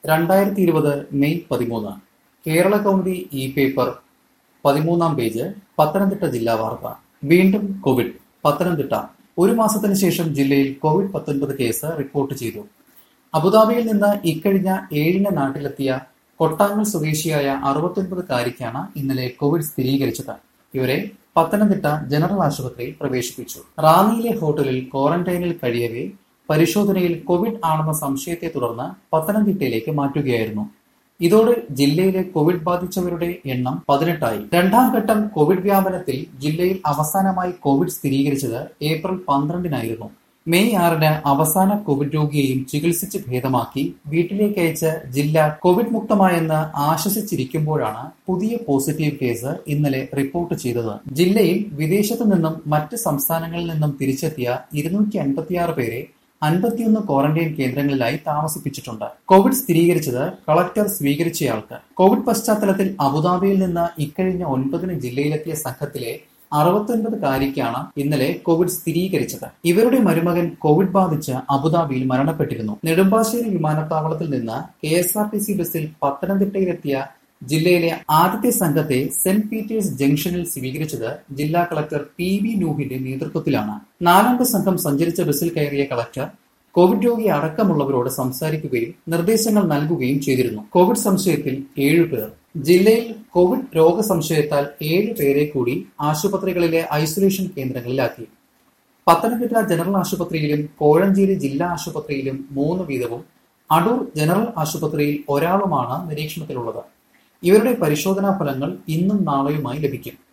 രണ്ടായിരത്തി ഇരുപത് മെയ് പതിമൂന്ന് കേരള കൗമുദി ഇ പേപ്പർ പതിമൂന്നാം പേജ് പത്തനംതിട്ട ജില്ലാ വാർത്ത വീണ്ടും കോവിഡ് പത്തനംതിട്ട ഒരു മാസത്തിന് ശേഷം ജില്ലയിൽ കോവിഡ് പത്തൊൻപത് കേസ് റിപ്പോർട്ട് ചെയ്തു അബുദാബിയിൽ നിന്ന് ഇക്കഴിഞ്ഞ ഏഴിന് നാട്ടിലെത്തിയ കൊട്ടാങ്ങൽ സ്വദേശിയായ അറുപത്തൊൻപതുകാരിക്കാണ് ഇന്നലെ കോവിഡ് സ്ഥിരീകരിച്ചത് ഇവരെ പത്തനംതിട്ട ജനറൽ ആശുപത്രിയിൽ പ്രവേശിപ്പിച്ചു റാന്നിയിലെ ഹോട്ടലിൽ ക്വാറന്റൈനിൽ കഴിയവേ പരിശോധനയിൽ കോവിഡ് ആണെന്ന സംശയത്തെ തുടർന്ന് പത്തനംതിട്ടയിലേക്ക് മാറ്റുകയായിരുന്നു ഇതോടെ ജില്ലയിലെ കോവിഡ് ബാധിച്ചവരുടെ എണ്ണം പതിനെട്ടായി രണ്ടാം ഘട്ടം കോവിഡ് വ്യാപനത്തിൽ ജില്ലയിൽ അവസാനമായി കോവിഡ് സ്ഥിരീകരിച്ചത് ഏപ്രിൽ പന്ത്രണ്ടിനായിരുന്നു മെയ് ആറിന് അവസാന കോവിഡ് രോഗിയെയും ചികിത്സിച്ച് ഭേദമാക്കി വീട്ടിലേക്ക് അയച്ച് ജില്ല കോവിഡ് മുക്തമായെന്ന് ആശ്വസിച്ചിരിക്കുമ്പോഴാണ് പുതിയ പോസിറ്റീവ് കേസ് ഇന്നലെ റിപ്പോർട്ട് ചെയ്തത് ജില്ലയിൽ വിദേശത്തു നിന്നും മറ്റ് സംസ്ഥാനങ്ങളിൽ നിന്നും തിരിച്ചെത്തിയ ഇരുന്നൂറ്റി അൻപത്തിയാറ് പേരെ അൻപത്തിയൊന്ന് ക്വാറന്റൈൻ കേന്ദ്രങ്ങളിലായി താമസിപ്പിച്ചിട്ടുണ്ട് കോവിഡ് സ്ഥിരീകരിച്ചത് കളക്ടർ സ്വീകരിച്ചയാൾക്ക് കോവിഡ് പശ്ചാത്തലത്തിൽ അബുദാബിയിൽ നിന്ന് ഇക്കഴിഞ്ഞ ഒൻപതിന് ജില്ലയിലെത്തിയ സംഘത്തിലെ അറുപത്തൊൻപതുകാരിക്കാണ് ഇന്നലെ കോവിഡ് സ്ഥിരീകരിച്ചത് ഇവരുടെ മരുമകൻ കോവിഡ് ബാധിച്ച് അബുദാബിയിൽ മരണപ്പെട്ടിരുന്നു നെടുമ്പാശ്ശേരി വിമാനത്താവളത്തിൽ നിന്ന് K S R T C ബസ്സിൽ പത്തനംതിട്ടയിലെത്തിയ ജില്ലയിലെ ആദ്യത്തെ സംഘത്തെ സെന്റ് പീറ്റേഴ്സ് ജംഗ്ഷനിൽ സ്വീകരിച്ചത് ജില്ലാ കളക്ടർ പി വി നൂഹിന്റെ നേതൃത്വത്തിലാണ് നാലംഗ സംഘം സഞ്ചരിച്ച ബസ്സിൽ കയറിയ കളക്ടർ കോവിഡ് രോഗി അടക്കമുള്ളവരോട് സംസാരിക്കുകയും നിർദ്ദേശങ്ങൾ നൽകുകയും ചെയ്തിരുന്നു കോവിഡ് സംശയത്തിൽ ഏഴുപേർ ജില്ലയിൽ കോവിഡ് രോഗസംശയത്താൽ ഏഴ് പേരെ കൂടി ആശുപത്രികളിലെ ഐസൊലേഷൻ കേന്ദ്രങ്ങളിലാക്കി പത്തനംതിട്ട ജനറൽ ആശുപത്രിയിലും കോഴഞ്ചേരി ജില്ലാ ആശുപത്രിയിലും മൂന്ന് വീതവും അടൂർ ജനറൽ ആശുപത്രിയിൽ ഒരാളുമാണ് നിരീക്ഷണത്തിലുള്ളത് ഇവരുടെ പരിശോധനാ ഫലങ്ങൾ ഇന്നും നാളെയുമായി ലഭിക്കും